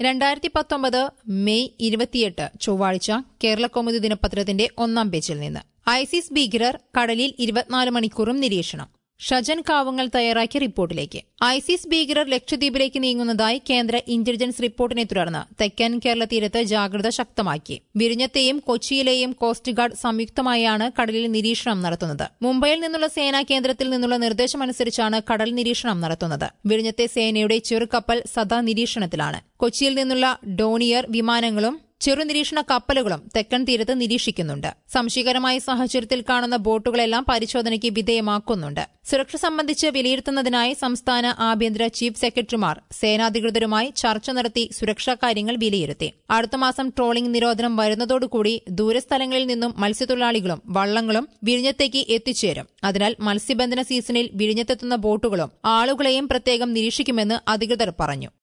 രണ്ടായിരത്തി പത്തൊമ്പത് മെയ് ഇരുപത്തിയെട്ട് ചൊവ്വാഴ്ച കേരളകൗമുദി ദിനപത്രത്തിന്റെ ഒന്നാം പേജിൽ നിന്ന് ഐസിസ് ഭീകരർ കടലിൽ ഇരുപത്തിനാല് മണിക്കൂറും നിരീക്ഷണം ഷജൻ കാവുങ്ങൾ തയ്യാറാക്കിയ റിപ്പോർട്ടിലേക്ക് ഐസിസ് ഭീകരർ ലക്ഷദ്വീപിലേക്ക് നീങ്ങുന്നതായി കേന്ദ്ര ഇന്റലിജൻസ് റിപ്പോർട്ടിനെ തുടർന്ന് തെക്കൻ കേരള തീരത്ത് ജാഗ്രത ശക്തമാക്കി വിഴിഞ്ഞത്തെയും കൊച്ചിയിലെയും കോസ്റ്റ് ഗാർഡ് സംയുക്തമായാണ് കടലിൽ നിരീക്ഷണം നടത്തുന്നത് മുംബൈയിൽ നിന്നുള്ള സേനാ കേന്ദ്രത്തിൽ നിന്നുള്ള നിർദ്ദേശമനുസരിച്ചാണ് കടൽ നിരീക്ഷണം നടത്തുന്നത് വിഴിഞ്ഞത്തെ സേനയുടെ ചെറുകപ്പൽ സദാ നിരീക്ഷണത്തിലാണ് കൊച്ചിയിൽ നിന്നുള്ള ഡോണിയർ വിമാനങ്ങളും ചെറുനിരീക്ഷണ കപ്പലുകളും തെക്കൻ തീരത്ത് നിരീക്ഷിക്കുന്നുണ്ട് സംശയകരമായ സാഹചര്യത്തിൽ കാണുന്ന ബോട്ടുകളെല്ലാം പരിശോധനയ്ക്ക് വിധേയമാക്കുന്നുണ്ട് സുരക്ഷ സംബന്ധിച്ച് വിലയിരുത്തുന്നതിനായി സംസ്ഥാന ആഭ്യന്തര ചീഫ് സെക്രട്ടറിമാർ സേനാധികൃതരുമായി ചർച്ച നടത്തി സുരക്ഷാ കാര്യങ്ങൾ വിലയിരുത്തി അടുത്ത മാസം ട്രോളിംഗ് നിരോധനം വരുന്നതോടുകൂടി ദൂരസ്ഥലങ്ങളിൽ നിന്നും മത്സ്യത്തൊഴിലാളികളും വള്ളങ്ങളും വിഴിഞ്ഞത്തേക്ക് എത്തിച്ചേരും അതിനാൽ മത്സ്യബന്ധന സീസണിൽ വിഴിഞ്ഞത്തെത്തുന്ന ബോട്ടുകളും ആളുകളെയും പ്രത്യേകം നിരീക്ഷിക്കുമെന്ന് അധികൃതർ പറഞ്ഞു